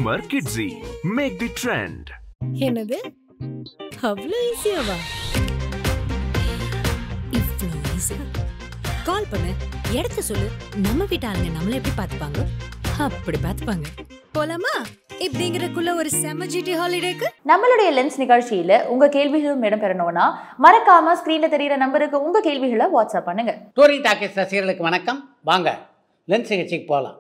Humor Kidsy. Make the trend. என்னது அவ்வளோ ஈஸியாவா இவ்வளோ ஈஸி கால் பண்ணு இடத்த சொல்லு நம்ம வீட்டு ஆளுங்க நம்மள எப்படி பார்த்துப்பாங்க அப்படி பார்த்துப்பாங்க போலாமா இப்படிங்கிறக்குள்ள ஒரு செம ஜிடி ஹாலிடேக்கு நம்மளுடைய லென்ஸ் நிகழ்ச்சியில உங்க கேள்விகளும் இடம்பெறணும்னா மறக்காம ஸ்கிரீன்ல தெரியிற நம்பருக்கு உங்க கேள்விகளை வாட்ஸ்அப் பண்ணுங்க டூரிங் டாக்கெட் ரசிகர்களுக்கு வணக்கம் வாங்க லென்ஸ் சிகிச்சைக்கு போகலாம்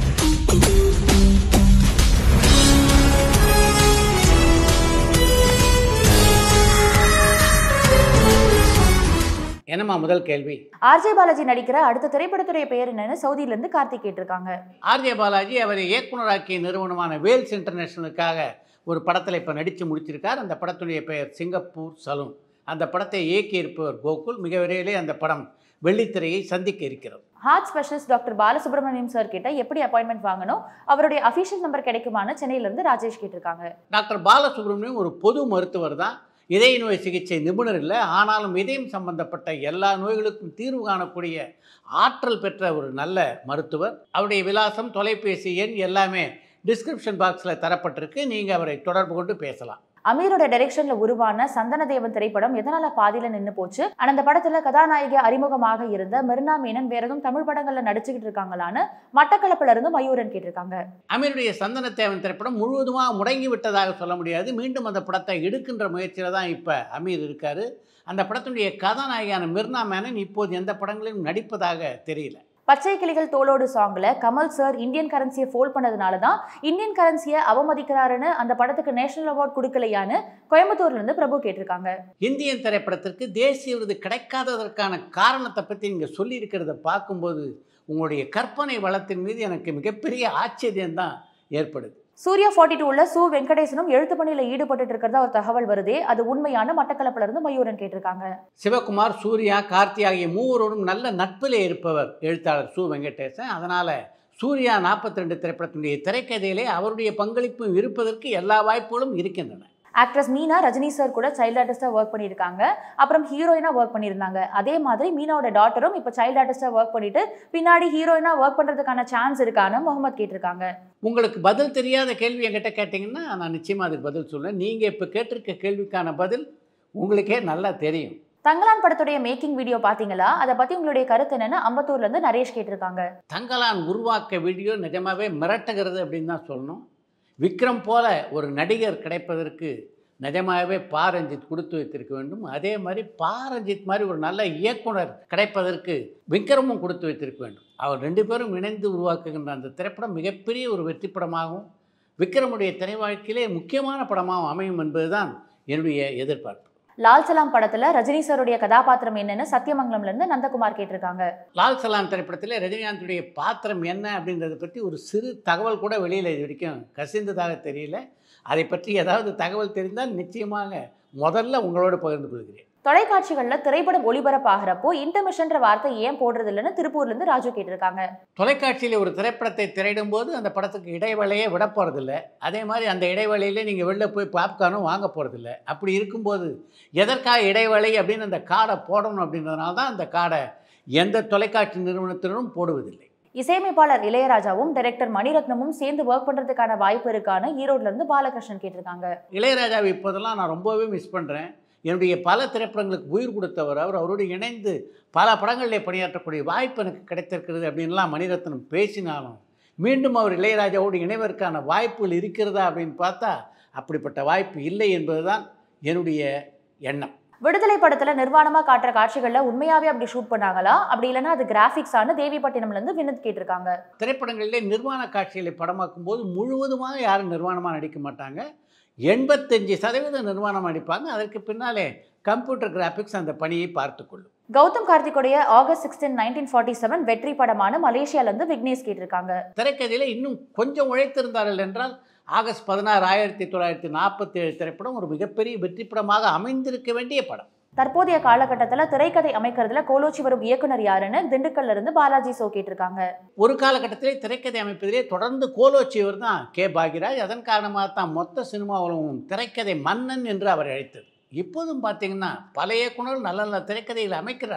என்னம்மா முதல் கேள்வி ஆர்ஜே பாலாஜி நடிக்கிற அடுத்த திரைப்படத்துடைய பெயர் என்னன்னு சவுதியில இருந்து கார்த்திக் கேட்டிருக்காங்க ஆர்ஜே பாலாஜி அவரை இயக்குனராக்கிய நிறுவனமான வேல்ஸ் இன்டர்நேஷனலுக்காக ஒரு படத்தில் இப்போ நடித்து முடிச்சிருக்கார் அந்த படத்துடைய பெயர் சிங்கப்பூர் சலூன் அந்த படத்தை இயக்கியிருப்பவர் கோகுல் மிக விரைவிலே அந்த படம் வெள்ளித்திரையை சந்திக்க இருக்கிறது heart specialist doctor Balasubramaniam sir கிட்ட எப்படி அப்பாயின்மெண்ட் வாங்கணும் அவருடைய அபிஷியல் நம்பர் கிடைக்குமான்னு சென்னையில இருந்து ராஜேஷ் கேட்டிருக்காங்க டாக்டர் பாலசுப்ரமணியம் ஒரு பொது மருத்துவர் தான் இதய நோய் சிகிச்சை நிபுணர் இல்லை ஆனாலும் இதயம் சம்பந்தப்பட்ட எல்லா நோய்களுக்கும் தீர்வு காணக்கூடிய ஆற்றல் பெற்ற ஒரு நல்ல மருத்துவர் அவருடைய விலாசம் தொலைபேசி எண் எல்லாமே டிஸ்கிரிப்ஷன் பாக்ஸில் தரப்பட்டிருக்கு நீங்கள் அவரை தொடர்பு கொண்டு பேசலாம் அமீரோட டைரக்ஷன்ல உருவான சந்தனதேவன் திரைப்படம் எதனால பாதியில நின்னு போச்சு ஆனா அந்த படத்துல கதாநாயகி அறிமுகமாக இருந்த மெர்னா மேனன் வேற எதுவும் தமிழ் படங்கள்ல நடிச்சுக்கிட்டு இருக்காங்களான்னு மட்டக்களப்புல இருந்து மயூரன் கேட்டிருக்காங்க அமீருடைய சந்தனத்தேவன் திரைப்படம் முழுவதுமாக முடங்கி விட்டதாக சொல்ல முடியாது மீண்டும் அந்த படத்தை எடுக்கின்ற முயற்சியில் தான் இப்போ அமீர் இருக்கார் அந்த படத்தினுடைய கதாநாயகியான மிர்னா மேனன் இப்போது எந்த படங்களிலும் நடிப்பதாக தெரியல பச்சை கிளிகள் தோளோடு சாங்ல கமல் சார் இந்தியன் கரன்சியை ஃபோல்ட் பண்ணதுனால தான் இந்தியன் கரன்சியை அவமதிக்கிறாருன்னு அந்த படத்துக்கு நேஷனல் அவார்ட் கொடுக்கலையான்னு கோயம்புத்தூர்ல இருந்து பிரபு கேட்டிருக்காங்க இந்தியன் திரைப்படத்திற்கு தேசிய விருது கிடைக்காததற்கான காரணத்தை பற்றி நீங்கள் சொல்லியிருக்கிறத பார்க்கும்போது உங்களுடைய கற்பனை வளத்தின் மீது எனக்கு மிகப்பெரிய ஆச்சரியம்தான் ஏற்படுது சூர்யா ஃபார்ட்டி டூல சு வெங்கடேசனும் எழுத்து பணியில ஈடுபட்டு இருக்கிறதா ஒரு தகவல் வருதே அது உண்மையான மட்டக்களப்புல இருந்து மயூரன் கேட்டிருக்காங்க சிவகுமார் சூர்யா கார்த்தி ஆகிய மூவரோடும் நல்ல நட்பிலே இருப்பவர் எழுத்தாளர் சு வெங்கடேசன் அதனால் சூர்யா 42 ரெண்டு திரைப்படத்தினுடைய திரைக்கதையிலே அவருடைய பங்களிப்பும் இருப்பதற்கு எல்லா வாய்ப்புகளும் இருக்கின்றன ஆக்ட்ரஸ் மீனா ரஜினி சார் கூட சைல்ட் ஆர்டிஸ்டா ஒர்க் பண்ணியிருக்காங்க அப்புறம் ஹீரோயினா ஒர்க் பண்ணியிருந்தாங்க அதே மாதிரி மீனாவோட டாட்டரும் இப்போ சைல்ட் ஆர்டிஸ்டா ஒர்க் பண்ணிட்டு பின்னாடி ஹீரோயினா ஒர்க் பண்றதுக்கான சான்ஸ் இருக்கான்னு முகமது கேட்டிருக்காங்க உங்களுக்கு பதில் தெரியாத கேள்வி என்கிட்ட கேட்டிங்கன்னா நான் நிச்சயமாக அதுக்கு பதில் சொல்லுவேன் நீங்கள் இப்போ கேட்டிருக்க கேள்விக்கான பதில் உங்களுக்கே நல்லா தெரியும் தங்கலான் படத்துடைய மேக்கிங் வீடியோ பாத்தீங்களா அதை பத்தி உங்களுடைய கருத்து என்னன்னு அம்பத்தூர்ல இருந்து நரேஷ் கேட்டிருக்காங்க தங்கலான் உருவாக்க வீடியோ நிஜமாவே மிரட்டுகிறது அப்படின்னு தான் சொல்லணும் விக்ரம் போல ஒரு நடிகர் கிடைப்பதற்கு நிஜமாகவே பா ரஞ்சித் கொடுத்து வைத்திருக்க வேண்டும் அதே மாதிரி பா ரஞ்சித் மாதிரி ஒரு நல்ல இயக்குனர் கிடைப்பதற்கு விக்ரமும் கொடுத்து வைத்திருக்க வேண்டும் அவர் ரெண்டு பேரும் இணைந்து உருவாக்குகின்ற அந்த திரைப்படம் மிகப்பெரிய ஒரு வெற்றி படமாகவும் விக்ரமுடைய திரை வாழ்க்கையிலே முக்கியமான படமாகவும் அமையும் என்பதுதான் என்னுடைய எதிர்பார்ப்பு லால் சலாம் படத்துல ரஜினி சாருடைய கதாபாத்திரம் என்னன்னு சத்தியமங்கலம்ல இருந்து நந்தகுமார் கேட்டிருக்காங்க லால் சலாம் திரைப்படத்தில் ரஜினிகாந்துடைய பாத்திரம் என்ன அப்படின்றத பற்றி ஒரு சிறு தகவல் கூட வெளியில் இது வரைக்கும் கசிந்ததாக தெரியல அதை பற்றி ஏதாவது தகவல் தெரிந்தால் நிச்சயமாக முதல்ல உங்களோடு பகிர்ந்து கொள்கிறேன் தொலைக்காட்சிகள்ல திரைப்படம் ஒளிபரப்பாகிறப்போ இன்டர்மிஷன்ற வார்த்தை ஏன் போடுறது இல்லைன்னு திருப்பூர்ல இருந்து ராஜு கேட்டிருக்காங்க தொலைக்காட்சியில் ஒரு திரைப்படத்தை திரையிடும்போது அந்த படத்துக்கு இடைவேளையே விட போகிறதில்ல அதே மாதிரி அந்த இடைவேளையிலே நீங்கள் வெளில போய் பாப்கார்னும் வாங்க போகிறதில்ல அப்படி இருக்கும்போது எதற்காக இடைவேளை அப்படின்னு அந்த கார்டை போடணும் அப்படின்றதுனால தான் அந்த கார்டை எந்த தொலைக்காட்சி நிறுவனத்தினரும் போடுவதில்லை இசையமைப்பாளர் இளையராஜாவும் டைரக்டர் மணிரத்னமும் சேர்ந்து ஒர்க் பண்றதுக்கான வாய்ப்பு இருக்கான்னு ஈரோட்ல இருந்து பாலகிருஷ்ணன் கேட்டிருக்காங்க இளையராஜாவை இப்போதெல்லாம் நான் ரொம்பவே மிஸ் பண்ணுறேன் என்னுடைய பல திரைப்படங்களுக்கு உயிர் கொடுத்தவர் அவர் அவரோடு இணைந்து பல படங்களிலே பணியாற்றக்கூடிய வாய்ப்பு எனக்கு கிடைத்திருக்கிறது அப்படின்லாம் மணிரத்னம் பேசினாலும் மீண்டும் அவர் இளையராஜாவோடு இணைவதற்கான வாய்ப்புகள் இருக்கிறதா அப்படின்னு பார்த்தா அப்படிப்பட்ட வாய்ப்பு இல்லை என்பதுதான் என்னுடைய எண்ணம் விடுதலை படத்துல நிர்வாணமா காட்டுற காட்சிகள்ல உண்மையாவே அப்படி ஷூட் பண்ணாங்களா அப்படி இல்லைன்னா அது கிராஃபிக்ஸ் ஆன தேவிப்பட்டினம்ல இருந்து வினத் கேட்டிருக்காங்க திரைப்படங்களிலே நிர்வாண காட்சிகளை படமாக்கும் போது முழுவதுமாக யாரும் நிர்வாணமாக நடிக்க மாட்டாங்க எண்பத்தஞ்சு சதவீதம் நிர்வாணம் நடிப்பாங்க அதற்கு பின்னாலே கம்ப்யூட்டர் கிராஃபிக்ஸ் அந்த பணியை பார்த்துக்கொள்ளும் கௌதம் கார்த்திக்குடைய August sixteen nineteen forty seven வெற்றி படமான மலேசியால இருந்து விக்னேஷ் கேட்டிருக்காங்க திரைக்கதையில் இன்னும் கொஞ்சம் உழைத்திருந்தார்கள் என்றால் ஆகஸ்ட் பதினாறு ஆயிரத்தி தொள்ளாயிரத்தி நாற்பத்தி ஏழு திரைப்படம் ஒரு மிகப்பெரிய வெற்றி படமாக அமைந்திருக்க வேண்டிய படம் தற்போதைய காலகட்டத்துல திரைக்கதை அமைக்கிறதுல கோலோச்சி வரும் இயக்குனர் யாருன்னு திண்டுக்கல்ல இருந்து பாலாஜி சோ கேட்டிருக்காங்க ஒரு காலகட்டத்திலே திரைக்கதை அமைப்பதிலே தொடர்ந்து கோலோச்சியவர் தான் கே பாக்யராஜ் அதன் காரணமாக தான் மொத்த சினிமா உலகம் திரைக்கதை மன்னன் என்று அவர் அழைத்தது இப்போதும் பார்த்தீங்கன்னா பல இயக்குனர்கள் நல்ல நல்ல திரைக்கதைகளை அமைக்கிறார்கள்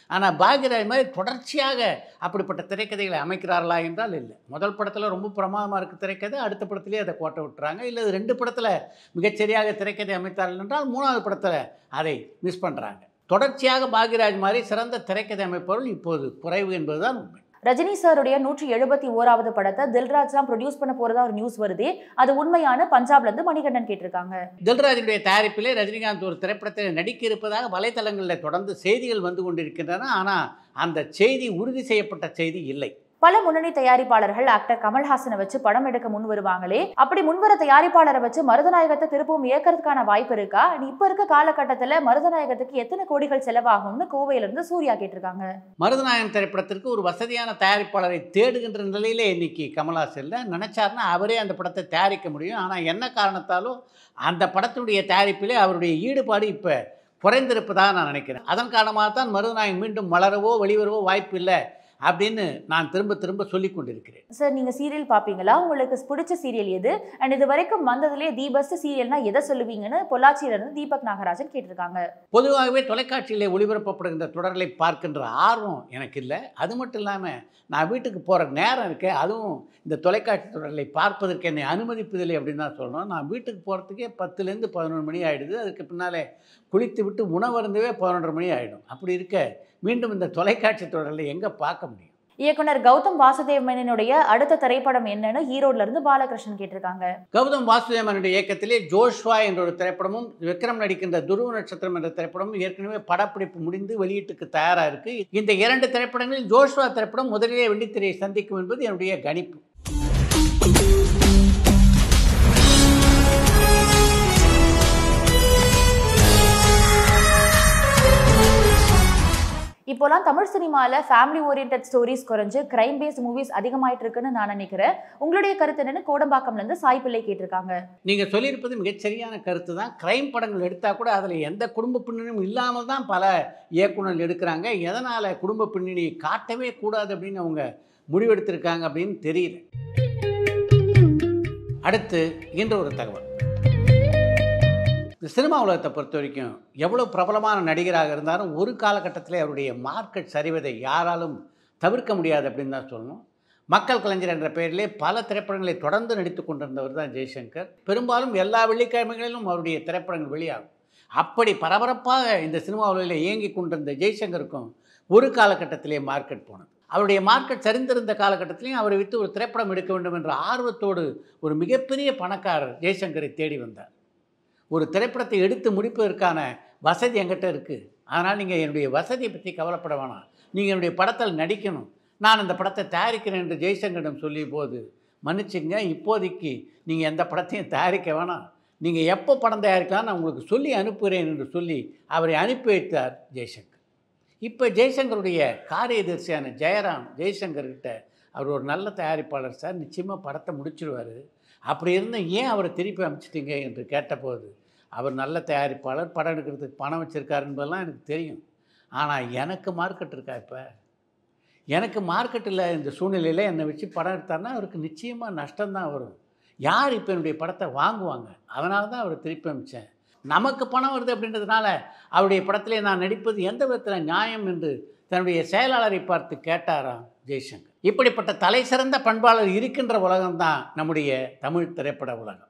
ஆனால் பாக்யராஜ் மாதிரி தொடர்ச்சியாக அப்படிப்பட்ட திரைக்கதைகளை அமைக்கிறார்களா என்றால் இல்லை முதல் படத்தில் ரொம்ப பிரமாதமாக இருக்குது திரைக்கதை அடுத்த படத்திலே அதை கோட்டை விட்டுறாங்க இல்லை இது ரெண்டு படத்தில் மிகச்சரியாக திரைக்கதை அமைத்தார்கள் என்றால் மூணாவது படத்தில் அதை மிஸ் பண்ணுறாங்க தொடர்ச்சியாக பாக்யராஜ் மாதிரி சிறந்த திரைக்கதை அமைப்பவர்கள் இப்போது குறைவு என்பதுதான் உண்மை ரஜினி சாருடைய நூற்றி எழுபத்தி ஓராவது படத்தை தில்ராஜ் தான் ப்ரொடியூஸ் பண்ண போறதா ஒரு நியூஸ் வருது அது உண்மையான பஞ்சாப்ல இருந்து மணிகண்டன் கேட்டிருக்காங்க தில்ராஜனுடைய தயாரிப்பிலே ரஜினிகாந்த் ஒரு திரைப்படத்தில் நடிக்க இருப்பதாக வலைத்தளங்களில் தொடர்ந்து செய்திகள் வந்து கொண்டிருக்கின்றன ஆனால் அந்த செய்தி உறுதி செய்யப்பட்ட செய்தி இல்லை பல முன்னணி தயாரிப்பாளர்கள் ஆக்டர் கமல்ஹாசனை வச்சு படம் எடுக்க முன் வருவாங்களே அப்படி முன்வர தயாரிப்பாளரை வச்சு மருதநாயகத்தை திருப்பவும் இயக்கிறதுக்கான வாய்ப்பு இருக்கா இப்ப இருக்க காலகட்டத்துல மருதநாயகத்துக்கு எத்தனை கோடிகள் செலவாகும்னு கோவையில இருந்து சூர்யா கேட்டிருக்காங்க மருதநாயகன் திரைப்படத்திற்கு ஒரு வசதியான தயாரிப்பாளரை தேடுகின்ற நிலையிலே இன்னைக்கு கமல்ஹாசன் இல்லை நினைச்சாருன்னா அவரே அந்த படத்தை தயாரிக்க முடியும் ஆனால் என்ன காரணத்தாலும் அந்த படத்தினுடைய தயாரிப்பிலே அவருடைய ஈடுபாடு இப்போ குறைந்திருப்பதாக நான் நினைக்கிறேன் அதன் காரணமாக தான் மருதநாயகன் மீண்டும் மலரவோ வெளிவரவோ வாய்ப்பு இல்லை அப்படின்னு நான் திரும்ப திரும்ப சொல்லிக் கொண்டிருக்கிறேன் சார் நீங்க சீரியல் பாப்பீங்களா உங்களுக்கு பிடிச்ச சீரியல் எது அண்ட் இது வரைக்கும் வந்ததுலேயே தி பெஸ்ட் சீரியல்னா எதை சொல்லுவீங்கன்னு பொள்ளாச்சியில இருந்து தீபக் நாகராஜன் கேட்டிருக்காங்க பொதுவாகவே தொலைக்காட்சியிலே ஒளிபரப்பப்படுகின்ற தொடர்களை பார்க்கின்ற ஆர்வம் எனக்கு இல்லை அது மட்டும் இல்லாமல் நான் வீட்டுக்கு போகிற நேரம் இருக்கே அதுவும் இந்த தொலைக்காட்சி தொடர்களை பார்ப்பதற்கு என்னை அனுமதிப்பதில்லை அப்படின்னு தான் சொல்லணும் நான் வீட்டுக்கு போகிறதுக்கே பத்துலேருந்து பதினொன்று மணி ஆகிடுது அதுக்கு பின்னாலே குளித்து விட்டு உணவருந்தவே பதினொன்றரை மணி ஆகிடும் அப்படி இருக்க மீண்டும் இந்த தொலைக்காட்சி தொடர்களை எங்கே பார்க்க முடியும் இயக்குனர் கௌதம் வாசுதேவ் மேனனுடைய அடுத்த திரைப்படம் என்னன்னு ஈரோட்ல இருந்து பாலகிருஷ்ணன் கேட்டிருக்காங்க கௌதம் வாசுதேவனுடைய இயக்கத்திலே ஜோஷ்வா என்ற ஒரு திரைப்படமும் விக்ரம் நடிக்கின்ற துருவ நட்சத்திரம் என்ற திரைப்படமும் ஏற்கனவே படப்பிடிப்பு முடிந்து வெளியீட்டுக்கு தயாராக இருக்கு இந்த இரண்டு திரைப்படங்களில் ஜோஷ்வா திரைப்படம் முதலிலே வெள்ளித்திரையை சந்திக்கும் என்பது என்னுடைய கணிப்பு இப்போலாம் தமிழ் சினிமால ஃபேமிலி ஓரியன்ட் ஸ்டோரிஸ் குறைஞ்சு கிரைம் பேஸ்ட் மூவிஸ் அதிகமாயிட்டு இருக்குன்னு நான் நினைக்கிறேன் உங்களுடைய கருத்து என்னன்னு கோடம்பாக்கம்ல இருந்து சாய் பிள்ளை கேட்டிருக்காங்க நீங்கள் சொல்லியிருப்பது மிகச்சரியான கருத்து தான் கிரைம் படங்கள் எடுத்தால் கூட அதில் எந்த குடும்ப பின்னணியும் இல்லாமல் தான் பல இயக்குனர்கள் எடுக்கிறாங்க எதனால் குடும்ப பின்னணியை காட்டவே கூடாது அப்படின்னு அவங்க முடிவெடுத்திருக்காங்க அப்படின்னு தெரியல அடுத்து இன்று ஒரு தகவல் இந்த சினிமா உலகத்தை பொறுத்த வரைக்கும் எவ்வளோ பிரபலமான நடிகராக இருந்தாலும் ஒரு காலகட்டத்திலே அவருடைய மார்க்கெட் சரிவதை யாராலும் தவிர்க்க முடியாது அப்படின்னு தான் சொல்லணும் மக்கள் கலைஞர் என்ற பெயரிலே பல திரைப்படங்களை தொடர்ந்து நடித்து கொண்டிருந்தவர் தான் ஜெய்சங்கர் பெரும்பாலும் எல்லா வெள்ளிக்கிழமைகளிலும் அவருடைய திரைப்படங்கள் வெளியாகும் அப்படி பரபரப்பாக இந்த சினிமா உலகில் இயங்கி கொண்டிருந்த ஜெய்சங்கருக்கும் ஒரு காலகட்டத்திலே மார்க்கெட் போனது அவருடைய மார்க்கெட் சரிந்திருந்த காலகட்டத்திலையும் அவரை விட்டு ஒரு திரைப்படம் எடுக்க வேண்டும் என்ற ஆர்வத்தோடு ஒரு மிகப்பெரிய பணக்காரர் ஜெய்சங்கரை தேடி வந்தார் ஒரு திரைப்படத்தை எடுத்து முடிப்பதற்கான வசதி என்கிட்ட இருக்குது அதனால் நீங்கள் என்னுடைய வசதியை பற்றி கவலைப்பட வேணாம் நீங்கள் என்னுடைய படத்தில் நடிக்கணும் நான் அந்த படத்தை தயாரிக்கிறேன் என்று ஜெய்சங்கரிடம் சொல்லிய போது மன்னிச்சுங்க இப்போதைக்கு நீங்கள் எந்த படத்தையும் தயாரிக்க வேணாம் நீங்கள் எப்போ படம் தயாரிக்கலாம் நான் உங்களுக்கு சொல்லி அனுப்புகிறேன் என்று சொல்லி அவரை அனுப்பி வைத்தார் ஜெய்சங்கர் இப்போ ஜெய்சங்கருடைய காரியதர்சியான ஜெயராம் ஜெய்சங்கர்கிட்ட அவர் ஒரு நல்ல தயாரிப்பாளர் சார் நிச்சயமாக படத்தை முடிச்சிருவார் அப்படி இருந்தும் ஏன் அவரை திருப்பி அனுப்பிச்சிட்டீங்க என்று கேட்டபோது அவர் நல்ல தயாரிப்பாளர் படம் எடுக்கிறதுக்கு பணம் வச்சுருக்காரு என்பதெல்லாம் எனக்கு தெரியும் ஆனால் எனக்கு மார்க்கெட் இருக்கா இப்போ எனக்கு மார்க்கெட் இல்லை இந்த சூழ்நிலையில் என்னை வச்சு படம் எடுத்தாருன்னா அவருக்கு நிச்சயமாக நஷ்டம்தான் வரும் யார் இப்போ என்னுடைய படத்தை வாங்குவாங்க அதனால தான் அவரை திருப்பி அனுப்பிச்சேன் நமக்கு பணம் வருது அப்படின்றதுனால அவருடைய படத்திலே நான் நடிப்பது எந்த விதத்தில் நியாயம் என்று தன்னுடைய செயலாளரை பார்த்து கேட்டாராம் ஜெய்சங்கர் இப்படிப்பட்ட தலை சிறந்த பண்பாளர் இருக்கின்ற உலகம்தான் நம்முடைய தமிழ் திரைப்பட உலகம்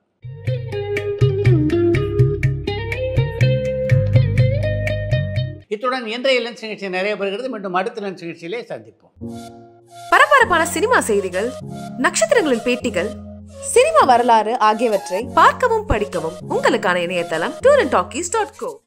இத்துடன் இன்றைய லென்ஸ் நிகழ்ச்சி நிறைய பெறுகிறது மீண்டும் அடுத்த லென்ஸ் நிகழ்ச்சியிலே சந்திப்போம் பரபரப்பான சினிமா செய்திகள் நட்சத்திரங்களின் பேட்டிகள் சினிமா வரலாறு ஆகியவற்றை பார்க்கவும் படிக்கவும் உங்களுக்கான இணையதளம் tour and talkies dot go